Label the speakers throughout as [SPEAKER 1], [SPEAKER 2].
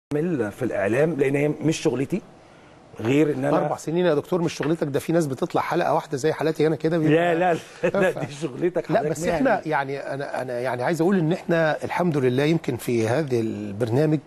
[SPEAKER 1] اعمل في الاعلام لان هي مش شغلتي غير ان انا
[SPEAKER 2] اربع سنين يا دكتور مش شغلتك ده في ناس بتطلع حلقه واحده زي حالاتي انا كده
[SPEAKER 1] لا لا لا دي شغلتك
[SPEAKER 2] لا
[SPEAKER 1] حضرتك
[SPEAKER 2] بس
[SPEAKER 1] مهني.
[SPEAKER 2] احنا يعني انا انا يعني عايز اقول ان احنا الحمد لله يمكن في هذا البرنامج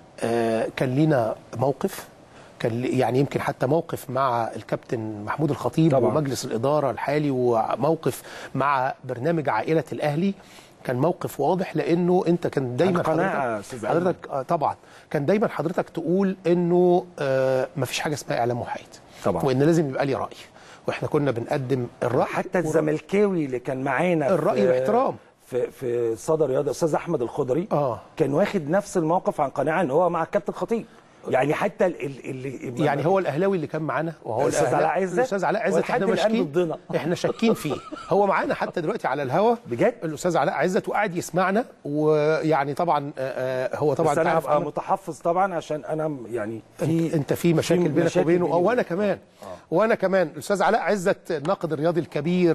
[SPEAKER 2] آه، كان لينا موقف كان لي- يعني يمكن حتى موقف مع الكابتن محمود الخطيب
[SPEAKER 1] طبعاً.
[SPEAKER 2] ومجلس الاداره الحالي وموقف مع برنامج عائله الاهلي كان موقف واضح لانه انت كان دايما
[SPEAKER 1] عن قناعة يا
[SPEAKER 2] حضرتك,
[SPEAKER 1] أستاذ علي.
[SPEAKER 2] حضرتك آه طبعا كان دايما حضرتك تقول انه آه مفيش حاجه اسمها اعلام محايد
[SPEAKER 1] طبعاً.
[SPEAKER 2] وان لازم يبقى لي راي واحنا كنا بنقدم الراي
[SPEAKER 1] حتى الزملكاوي اللي كان معانا في-
[SPEAKER 2] الرأي باحترام.
[SPEAKER 1] في في صدى رياضه استاذ احمد الخضري
[SPEAKER 2] آه.
[SPEAKER 1] كان واخد نفس الموقف عن قناعه ان هو مع الكابتن خطيب يعني حتى ال- ال- اللي
[SPEAKER 2] يعني هو الاهلاوي اللي كان معانا وهو
[SPEAKER 1] الأستاذ
[SPEAKER 2] الأهلا-
[SPEAKER 1] علاء عزت؟
[SPEAKER 2] الاستاذ علاء عزت
[SPEAKER 1] ولحد
[SPEAKER 2] احنا
[SPEAKER 1] الآن
[SPEAKER 2] ماشيين
[SPEAKER 1] ضدنا.
[SPEAKER 2] احنا شاكين فيه هو معانا حتى دلوقتي على الهوا
[SPEAKER 1] بجد؟
[SPEAKER 2] الاستاذ علاء عزت وقاعد يسمعنا ويعني طبعا آه، آه، هو طبعا
[SPEAKER 1] بس انا
[SPEAKER 2] تعرف
[SPEAKER 1] هبقى
[SPEAKER 2] أنا-
[SPEAKER 1] متحفظ طبعا عشان انا يعني
[SPEAKER 2] انت, انت في مشاكل بينك
[SPEAKER 1] مشاكل
[SPEAKER 2] وبينه
[SPEAKER 1] بيني
[SPEAKER 2] او وانا
[SPEAKER 1] وبينه.
[SPEAKER 2] كمان وانا كمان الاستاذ علاء عزت الناقد الرياضي الكبير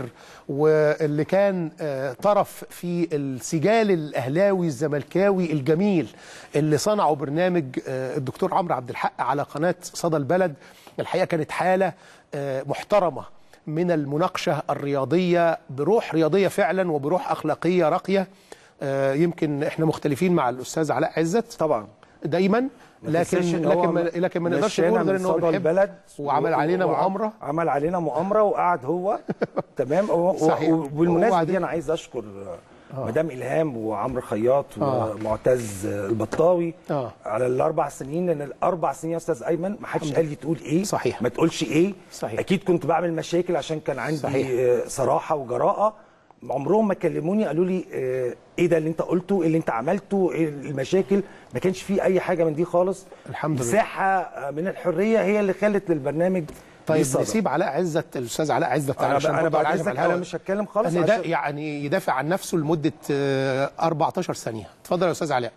[SPEAKER 2] واللي كان آه، طرف في السجال الاهلاوي الزملكاوي الجميل اللي صنعوا برنامج آه، الدكتور عمرو عبد الحق على قناه صدى البلد الحقيقه كانت حاله آه، محترمه من المناقشه الرياضيه بروح رياضيه فعلا وبروح اخلاقيه راقيه آه، يمكن احنا مختلفين مع الاستاذ علاء عزت
[SPEAKER 1] طبعا
[SPEAKER 2] دايما لكن
[SPEAKER 1] تنساش إن هو
[SPEAKER 2] لكن ما لكن ما نقدرش
[SPEAKER 1] مشانا
[SPEAKER 2] نقول غير
[SPEAKER 1] من
[SPEAKER 2] ان هو
[SPEAKER 1] صدى
[SPEAKER 2] بيحب
[SPEAKER 1] البلد
[SPEAKER 2] وعمل
[SPEAKER 1] و-
[SPEAKER 2] علينا
[SPEAKER 1] وع-
[SPEAKER 2] مؤامره
[SPEAKER 1] عمل علينا مؤامره وقعد هو تمام و- و-
[SPEAKER 2] صحيح.
[SPEAKER 1] وبالمناسبه
[SPEAKER 2] وبعدين-
[SPEAKER 1] دي انا عايز اشكر مدام الهام وعمرو خياط
[SPEAKER 2] آه.
[SPEAKER 1] ومعتز البطاوي
[SPEAKER 2] آه.
[SPEAKER 1] على الاربع سنين لان الاربع سنين يا استاذ ايمن ما حدش قال لي تقول ايه
[SPEAKER 2] صحيح.
[SPEAKER 1] ما تقولش ايه
[SPEAKER 2] صحيح.
[SPEAKER 1] اكيد كنت بعمل مشاكل عشان كان عندي
[SPEAKER 2] صحيح.
[SPEAKER 1] آه، صراحه وجراءه عمرهم ما كلموني قالوا لي آه، ايه ده اللي انت قلته ايه اللي انت عملته ايه المشاكل ما كانش فيه اي حاجه من دي خالص
[SPEAKER 2] الحمد لله.
[SPEAKER 1] مساحه من الحريه هي اللي خلت للبرنامج
[SPEAKER 2] طيب
[SPEAKER 1] يصدر.
[SPEAKER 2] نسيب علاء عزت الاستاذ علاء عزت
[SPEAKER 1] أنا
[SPEAKER 2] عشان
[SPEAKER 1] ب- أنا
[SPEAKER 2] برضه
[SPEAKER 1] بعد
[SPEAKER 2] عايز
[SPEAKER 1] إذنك
[SPEAKER 2] على الهوا.
[SPEAKER 1] أنا مش هتكلم خالص
[SPEAKER 2] ان ده
[SPEAKER 1] عشان-
[SPEAKER 2] يعني يدافع عن نفسه لمده آه، 14 ثانيه اتفضل يا استاذ علاء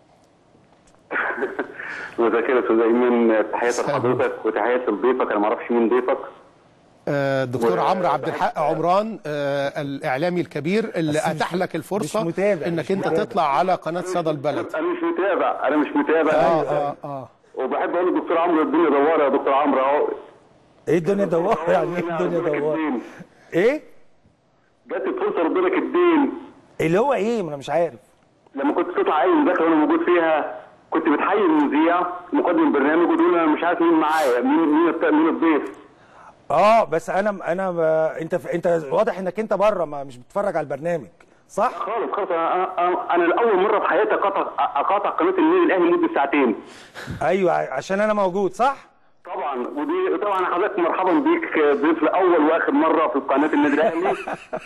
[SPEAKER 3] وذاك يا استاذ ايمن تحياتي
[SPEAKER 2] سلام.
[SPEAKER 3] لحضرتك وتحياتي لضيفك انا ما اعرفش مين ضيفك
[SPEAKER 2] آه، الدكتور
[SPEAKER 3] و-
[SPEAKER 2] عمرو عبد الحق عمران آه، الاعلامي الكبير اللي
[SPEAKER 1] بس مش-
[SPEAKER 2] اتاح لك الفرصه
[SPEAKER 1] مش متابع،
[SPEAKER 2] انك
[SPEAKER 1] مش
[SPEAKER 2] انت
[SPEAKER 1] متابع.
[SPEAKER 2] تطلع على قناه صدى البلد
[SPEAKER 3] انا مش متابع انا مش متابع
[SPEAKER 2] اه اه اه
[SPEAKER 3] وبحب اقول للدكتور عمرو الدنيا دواره يا دكتور عمرو اهو
[SPEAKER 1] ايه الدنيا دواره يعني ايه الدنيا دواره ايه
[SPEAKER 3] جت الفرصه ربنا الدين
[SPEAKER 1] اللي هو ايه ما انا مش عارف
[SPEAKER 3] لما كنت تطلع اي مذاكره وانا موجود فيها كنت بتحيي المذيع مقدم البرنامج وتقول انا مش عارف مين معايا مين مين الت- مين الضيف
[SPEAKER 1] اه بس انا انا ب... انت انت واضح انك انت بره ما مش بتتفرج على البرنامج صح
[SPEAKER 3] خالص خالص انا انا, أنا لاول مره في حياتي اقاطع اقاطع قناه النادي الاهلي لمده ساعتين
[SPEAKER 1] ايوه عشان انا موجود صح
[SPEAKER 3] طبعا ودي طبعا حضرتك مرحبا بيك ضيف لاول واخر مره في قناه النادي الاهلي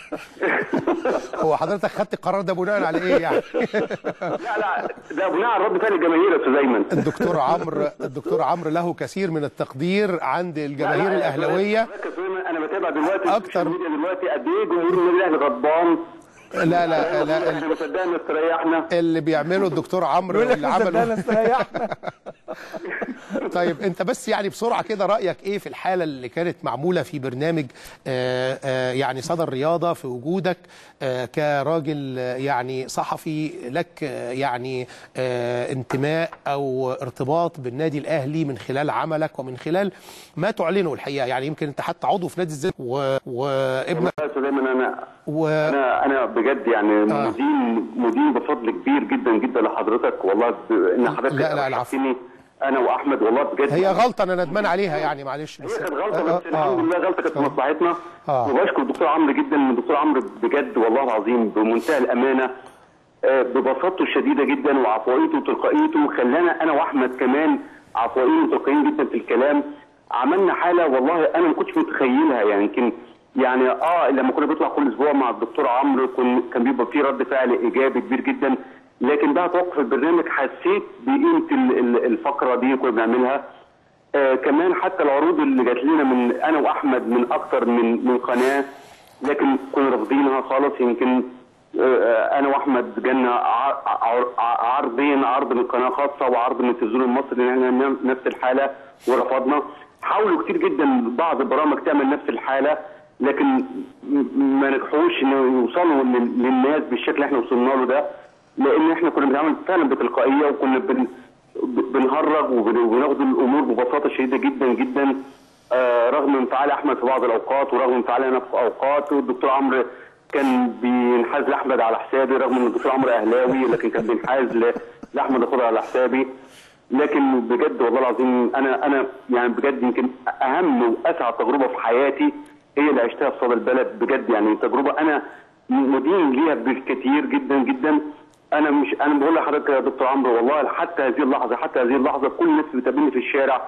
[SPEAKER 2] هو حضرتك خدت القرار ده بناء على ايه يعني
[SPEAKER 3] لا لا ده بناء على رد فعل الجماهير يا استاذ ايمن
[SPEAKER 2] الدكتور عمرو الدكتور عمرو له كثير من التقدير عند
[SPEAKER 3] لا،
[SPEAKER 2] الجماهير
[SPEAKER 3] لا،
[SPEAKER 2] الاهلاويه
[SPEAKER 3] حضرتك يا أستاذ أيمن، انا بتابع دلوقتي
[SPEAKER 2] أكتر.
[SPEAKER 3] السوشيال ميديا دلوقتي قد ايه جمهور النادي الاهلي غضبان
[SPEAKER 2] لا لا لا
[SPEAKER 3] احنا ما صدقنا استريحنا
[SPEAKER 2] اللي بيعمله الدكتور عمرو
[SPEAKER 1] يقول لك
[SPEAKER 2] اللي
[SPEAKER 1] ما صدقنا
[SPEAKER 2] عمله
[SPEAKER 1] استريحنا
[SPEAKER 2] طيب انت بس يعني بسرعه كده رايك ايه في الحاله اللي كانت معموله في برنامج آه، آه، يعني صدى الرياضه في وجودك آه، كراجل آه، يعني صحفي لك آه، يعني آه، انتماء او ارتباط بالنادي الاهلي من خلال عملك ومن خلال ما تعلنه الحقيقه يعني يمكن انت حتى عضو في نادي الزمالك و- وابنك
[SPEAKER 3] يا استاذ ايمن انا
[SPEAKER 2] و...
[SPEAKER 3] انا انا بجد يعني
[SPEAKER 2] آه.
[SPEAKER 3] مدين مدين بفضل كبير جدا جدا لحضرتك والله ب- ان حضرتك
[SPEAKER 2] لا، لا، العفو.
[SPEAKER 3] رشحتني انا واحمد والله بجد
[SPEAKER 2] هي غلطه انا ندمان عليها يعني معلش
[SPEAKER 3] هي
[SPEAKER 2] بس
[SPEAKER 3] كانت غلطه
[SPEAKER 2] آه،
[SPEAKER 3] بس الحمد
[SPEAKER 2] آه.
[SPEAKER 3] لله غلطه كانت في مصلحتنا
[SPEAKER 2] آه.
[SPEAKER 3] وبشكر الدكتور عمرو جدا الدكتور عمرو بجد والله العظيم بمنتهى الامانه آه، ببساطته الشديده جدا وعفويته وتلقائيته خلانا انا واحمد كمان عفويين وتلقائيين جدا في الكلام عملنا حاله والله انا ما كنتش متخيلها يعني يمكن يعني اه لما كنا بنطلع كل اسبوع مع الدكتور عمرو كن كان بيبقى فيه رد فعل ايجابي كبير جدا لكن بعد توقف البرنامج حسيت بقيمه ال- ال- الفقره دي كنا بنعملها آه كمان حتى العروض اللي جات لنا من انا واحمد من اكتر من من قناه لكن كنا رافضينها خالص يمكن آه انا واحمد جالنا ع- ع- عرضين عرض من قناه خاصه وعرض من التلفزيون المصري ان احنا نعمل نفس الحاله ورفضنا حاولوا كتير جدا بعض البرامج تعمل نفس الحاله لكن م- ما نجحوش انه يوصلوا لل- للناس بالشكل اللي احنا وصلنا له ده لان احنا كنا بنتعامل فعلا بتلقائيه وكنا بن ب- بنهرج وبن- وبناخد الامور ببساطه شديده جدا جدا آه، رغم انفعال احمد في بعض الاوقات ورغم انفعالي انا في اوقات والدكتور عمرو كان بينحاز لاحمد على حسابي رغم ان الدكتور عمرو اهلاوي لكن كان بينحاز ل- لاحمد الخضر على حسابي لكن بجد والله العظيم انا انا يعني بجد يمكن اهم واسعد تجربه في حياتي هي اللي عشتها في صدى البلد بجد يعني تجربه انا مدين ليها بالكثير جدا جدا انا مش انا بقول لحضرتك يا دكتور عمرو والله حتى هذه اللحظه حتى هذه اللحظه كل الناس بتقابلني في الشارع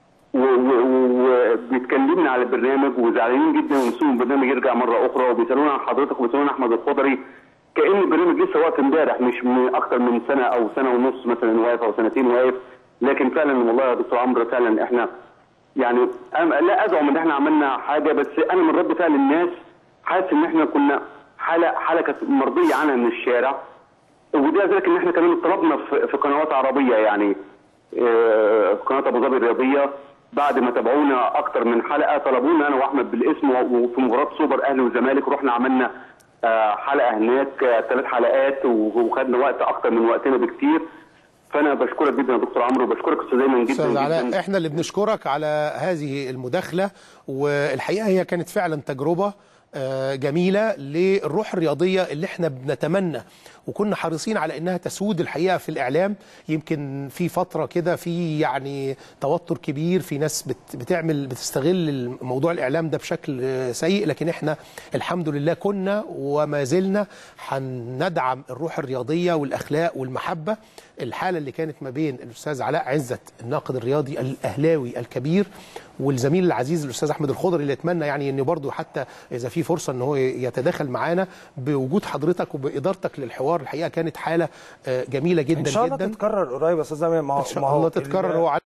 [SPEAKER 3] وبيتكلمني على البرنامج وزعلانين جدا ونسوا البرنامج يرجع مره اخرى وبيسالونا عن حضرتك وبيسالونا عن احمد الخضري كان البرنامج لسه واقف امبارح مش من اكتر من سنه او سنه ونص مثلا واقف او سنتين واقف لكن فعلا والله يا دكتور عمرو فعلا احنا يعني أنا لا ازعم ان احنا عملنا حاجه بس انا من رد فعل الناس حاسس ان احنا كنا حاله حاله كانت مرضيه عنها من الشارع وده ذلك ان احنا كمان طلبنا في في قنوات عربيه يعني آه، في قناه ابو ظبي الرياضيه بعد ما تابعونا اكتر من حلقه طلبونا انا واحمد بالاسم و- وفي مباراه سوبر اهلي والزمالك رحنا عملنا آه، حلقه هناك ثلاث حلقات و- وخدنا وقت اكتر من وقتنا بكتير فانا بشكرك جدا يا دكتور عمرو وبشكرك استاذ ايمن جدا
[SPEAKER 2] استاذ علاء
[SPEAKER 3] جدا
[SPEAKER 2] احنا اللي بنشكرك على هذه المداخله والحقيقه هي كانت فعلا تجربه آه، جميله للروح الرياضيه اللي احنا بنتمنى وكنا حريصين على انها تسود الحقيقه في الاعلام يمكن في فتره كده في يعني توتر كبير في ناس بت- بتعمل بتستغل موضوع الاعلام ده بشكل آه، سيء لكن احنا الحمد لله كنا وما زلنا هندعم الروح الرياضيه والاخلاق والمحبه الحاله اللي كانت ما بين الاستاذ علاء عزت الناقد الرياضي الاهلاوي الكبير والزميل العزيز الاستاذ احمد الخضري اللي اتمنى يعني ان برضه حتى اذا في فرصه ان هو يتداخل معانا بوجود حضرتك وبادارتك للحوار الحقيقه كانت حاله آه، جميله جدا
[SPEAKER 1] ان شاء الله
[SPEAKER 2] جدا
[SPEAKER 1] تتكرر قريب يا استاذ زمان ما هو
[SPEAKER 2] ان شاء
[SPEAKER 1] ما هو
[SPEAKER 2] الله تتكرر
[SPEAKER 1] ال-
[SPEAKER 2] هو